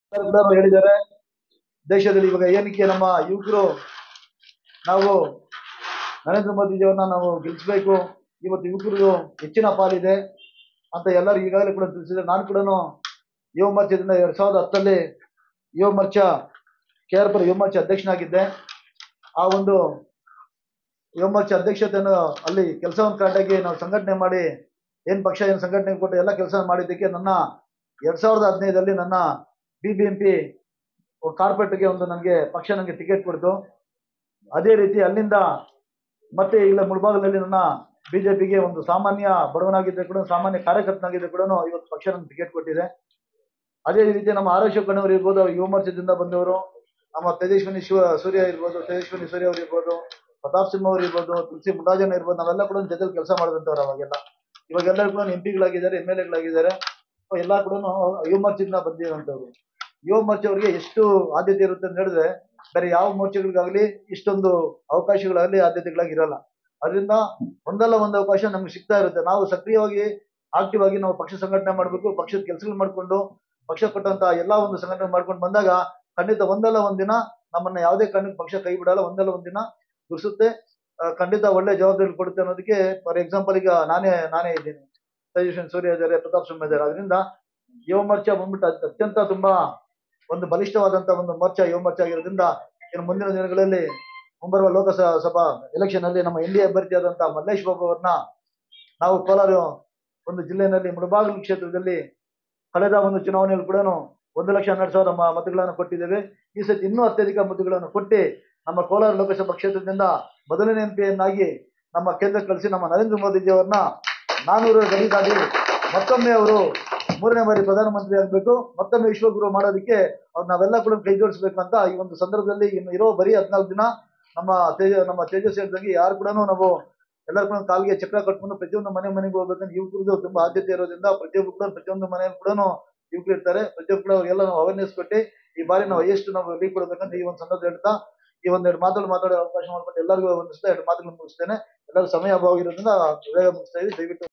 ಕೂಡ ಹೇಳಿದ್ದಾರೆ ದೇಶದಲ್ಲಿ ಇವಾಗ ಏನಕ್ಕೆ ನಮ್ಮ ಯುವಕರು ನಾವು ನರೇಂದ್ರ ಮೋದಿಜಿಯವ್ರನ್ನ ನಾವು ಗೆಲ್ಲಿಸ್ಬೇಕು ಇವತ್ತು ಯುವಕರಿಗೂ ಹೆಚ್ಚಿನ ಪಾಲಿದೆ ಅಂತ ಎಲ್ಲರೂ ಈಗಾಗಲೇ ಕೂಡ ತಿಳಿಸಿದ್ರೆ ನಾನು ಕೂಡ ಯುವ ಮೋರ್ಚಾದಿಂದ ಎರಡ್ ಸಾವಿರದ ಹತ್ತಲ್ಲಿ ಯುವ ಮೋರ್ಚಾ ಕೆ ಆರ್ ಪುರ ಯುವ ಮೋರ್ಚಾ ಅಧ್ಯಕ್ಷನಾಗಿದ್ದೆ ಆ ಒಂದು ಯುವ ಮೋರ್ಚಾ ಅಧ್ಯಕ್ಷತೆಯನ್ನು ಅಲ್ಲಿ ಕೆಲಸವನ್ನು ಕರೆಕ್ಟಾಗಿ ನಾವು ಸಂಘಟನೆ ಮಾಡಿ ಏನ್ ಪಕ್ಷ ಏನು ಸಂಘಟನೆ ಕೊಟ್ಟು ಎಲ್ಲ ಕೆಲಸ ಮಾಡಿದ್ದಕ್ಕೆ ನನ್ನ ಎರಡ್ ಸಾವಿರದ ಹದಿನೈದರಲ್ಲಿ ನನ್ನ ಬಿ ಬಿ ಎಂ ಪಿ ಕಾರ್ಪೊರೇಟ್ಗೆ ಒಂದು ನನಗೆ ಪಕ್ಷ ನನಗೆ ಟಿಕೆಟ್ ಕೊಡ್ತು ಅದೇ ರೀತಿ ಅಲ್ಲಿಂದ ಮತ್ತೆ ಇಲ್ಲ ಮುಳಬಾಗಿಲಲ್ಲಿ ನನ್ನ ಬಿಜೆಪಿಗೆ ಒಂದು ಸಾಮಾನ್ಯ ಬಡವನಾಗಿದ್ದರೆ ಕೂಡ ಸಾಮಾನ್ಯ ಕಾರ್ಯಕರ್ತನಾಗಿದ್ದರೆ ಕೂಡ ಇವತ್ತು ಪಕ್ಷ ನನಗೆ ಟಿಕೆಟ್ ಕೊಟ್ಟಿದೆ ಅದೇ ರೀತಿ ನಮ್ಮ ಆರೋಗ್ಯ ಕಣ್ಣವರು ಇರ್ಬೋದು ಯುವ ಮೋರ್ಚಾದಿಂದ ಬಂದವರು ನಮ್ಮ ತೇಜಸ್ವಿನಿ ಶಿವ ಸೂರ್ಯ ಇರ್ಬೋದು ತೇಜಸ್ವಿನಿ ಸೂರ್ಯ ಅವರು ಇರ್ಬೋದು ಪ್ರತಾಪ್ ಸಿಂಹ ಅವರು ಇರ್ಬೋದು ತುಳಸಿ ಮುರಾಜನ್ ಇರ್ಬೋದು ನಾವೆಲ್ಲ ಕೂಡ ಜೊತೆಲಿ ಕೆಲಸ ಮಾಡಿದಂಥವ್ರು ಅವಾಗೆಲ್ಲ ಇವಾಗೆಲ್ಲರೂ ಕೂಡ ಎಂ ಪಿಗಳಾಗಿದ್ದಾರೆ ಎಮ್ ಎಲ್ ಎಗಳಾಗಿದ್ದಾರೆ ಎಲ್ಲ ಕೂಡ ಯುವ ಮೋರ್ಚಾದಿಂದ ಬಂದಿರುವಂಥವ್ರು ಯುವ ಮೋರ್ಚಾ ಅವರಿಗೆ ಎಷ್ಟು ಆದ್ಯತೆ ಇರುತ್ತೆ ಅಂತ ಹೇಳಿದ್ರೆ ಬೇರೆ ಯಾವ ಮೋರ್ಚಾಗಳಿಗಾಗಲಿ ಇಷ್ಟೊಂದು ಅವಕಾಶಗಳಾಗಲಿ ಆದ್ಯತೆಗಳಾಗಿ ಇರಲ್ಲ ಅದರಿಂದ ಒಂದಲ್ಲ ಒಂದು ಅವಕಾಶ ನಮ್ಗೆ ಸಿಗ್ತಾ ಇರುತ್ತೆ ನಾವು ಸಕ್ರಿಯವಾಗಿ ಆಕ್ಟಿವ್ ಆಗಿ ನಾವು ಪಕ್ಷ ಸಂಘಟನೆ ಮಾಡಬೇಕು ಪಕ್ಷದ ಕೆಲಸಗಳು ಮಾಡಿಕೊಂಡು ಪಕ್ಷ ಕೊಟ್ಟಂತ ಎಲ್ಲಾ ಒಂದು ಸಂಘಟನೆ ಮಾಡ್ಕೊಂಡು ಬಂದಾಗ ಖಂಡಿತ ಒಂದಲ್ಲ ಒಂದಿನ ನಮ್ಮನ್ನ ಯಾವುದೇ ಕಾರಣಕ್ಕೆ ಪಕ್ಷ ಕೈ ಬಿಡಲ್ಲ ಒಂದಲ್ಲ ಒಂದಿನ ಗುರುಸುತ್ತೆ ಆ, ಖಂಡಿತ ಒಳ್ಳೆ ಜವಾಬ್ದಾರಿ ಕೊಡುತ್ತೆ ಅನ್ನೋದಕ್ಕೆ ಫಾರ್ ಎಕ್ಸಾಂಪಲ್ ಈಗ ನಾನೇ ನಾನೇ ಇದ್ದೀನಿ ತೇಜಸ್ವಿನಿ ಸೂರ್ಯ ಇದ್ದಾರೆ ಪ್ರತಾಪ್ ಸಿಂಹ ಇದ್ದಾರೆ ಅದರಿಂದ ಯುವ ಮೋರ್ಚಾ ಬಂದ್ಬಿಟ್ಟು ಅತ್- ಅತ್ಯಂತ ತುಂಬಾ ಒಂದು ಬಲಿಷ್ಠವಾದಂತ ಒಂದು ಮೋರ್ಚಾ ಯುವ ಮೋರ್ಚಾ ಆಗಿರೋದ್ರಿಂದ ಇನ್ನು ಮುಂದಿನ ದಿನಗಳಲ್ಲಿ ಮುಂಬರುವ ಲೋಕಸಭಾ ಎಲೆಕ್ಷನ್ ಅಲ್ಲಿ ನಮ್ಮ ಎನ್ ಡಿ ಅಭ್ಯರ್ಥಿಯಾದಂತಹ ಮಲ್ಲೇಶ್ ಬಾಬು ಅವ್ರನ್ನ ನಾವು ಕೋಲಾರ ಒಂದು ಜಿಲ್ಲೆಯಲ್ಲಿ ಮುಳಬಾಗಿಲು ಕ್ಷೇತ್ರದಲ್ಲಿ ಕಳೆದ ಒಂದು ಚುನಾವಣೆಯಲ್ಲಿ ಕೂಡ ಒಂದು ಲಕ್ಷ ಹನ್ನೆರಡು ಸಾವಿರ ಮ- ಮತಗಳನ್ನು ಕೊಟ್ಟಿದ್ದೇವೆ ಈ ಸತಿ ಇನ್ನೂ ಅತ್ಯಧಿಕ ಮತಗಳನ್ನು ಕೊಟ್ಟು ನಮ್ಮ ಕೋಲಾರ ಲೋಕಸಭಾ ಕ್ಷೇತ್ರದಿಂದ ಮೊದಲನೇ ಎಂಪಿಯನ್ನಾಗಿ ನಮ್ಮ ಕೇಂದ್ರ ಕಳಿಸಿ ನಮ್ಮ ನರೇಂದ್ರ ಮೋದಿಜಿ ಅವರನ್ನ ನಾನೂರು ಗಡಿ ದಾಟಿ ಮತ್ತೊಮ್ಮೆ ಅವರು ಮೂರನೇ ಬಾರಿ ಪ್ರಧಾನಮಂತ್ರಿ ಆಗಬೇಕು ಮತ್ತೊಮ್ಮೆ ವಿಶ್ವಗುರು ಮಾಡೋದಕ್ಕೆ ಅವ್ರು ನಾವೆಲ್ಲ ಕೂಡ ಕೈ ಜೋಡಿಸ್ಬೇಕಂತ ಈ ಒಂದು ಸಂದರ್ಭದಲ್ಲಿ ಇನ್ನು ಇರೋ ಬರೀ ಹದಿನಾಲ್ಕು ದಿನ ನಮ್ಮ ತೇಜ ನಮ್ಮ ತೇಜಸ್ ಹೇಳ್ದಂಗೆ ಯಾರು ಕೂಡ ನಾವು ಎಲ್ಲರೂ ಕೂಡ ಕಾಲಿಗೆ ಚಕ್ರ ಕಟ್ಕೊಂಡು ಪ್ರತಿಯೊಂದು ಮನೆ ಮನೆಗೆ ಹೋಗ್ಬೇಕಂತ ಯುವಕರದ್ದು ತುಂಬಾ ಆದ್ಯತೆ ಇರೋದ್ರಿಂದ ಪ್ರತಿಯೊಬ್ಬರು ಕೂಡ ಪ್ರತಿಯೊಂದು ಮನೆಯಲ್ಲಿ ಕೂಡ ಯುವಕರು ಇರ್ತಾರೆ ಪ್ರತಿಯೊಬ್ಬರು ಕೂಡ ಅವ್ರಿಗೆಲ್ಲ ನಾವು ಅವೇರ್ನೆಸ್ ಕೊಟ್ಟು ಈ ಬಾರಿ ನಾವು ಎಷ್ಟು ನಾವು ಲೀಡ್ ಕೊಡ್ಬೇಕಂತ ಈ ಒಂದು ಸಂದರ್ಭ ಹೇಳ್ತಾ ಈ ಒಂದೆರಡು ಮಾತುಗಳು ಮಾತಾಡೋ ಅವಕಾಶ ಮಾಡ್ಕೊಂಡು ಎಲ್ಲರಿಗೂ ಒಂದಿಸ್ತಾ ಎರಡು ಮಾತುಗಳು ಮುಗಿಸ್ತೇನೆ ಎಲ್ಲರೂ ಸಮಯ ಅಭಾವ ಇರೋದ್ರಿಂದ ಬೇಗ ಮುಗಿಸ್ತಾ ಇದ್ದೀವಿ ದಯವಿಟ್ಟು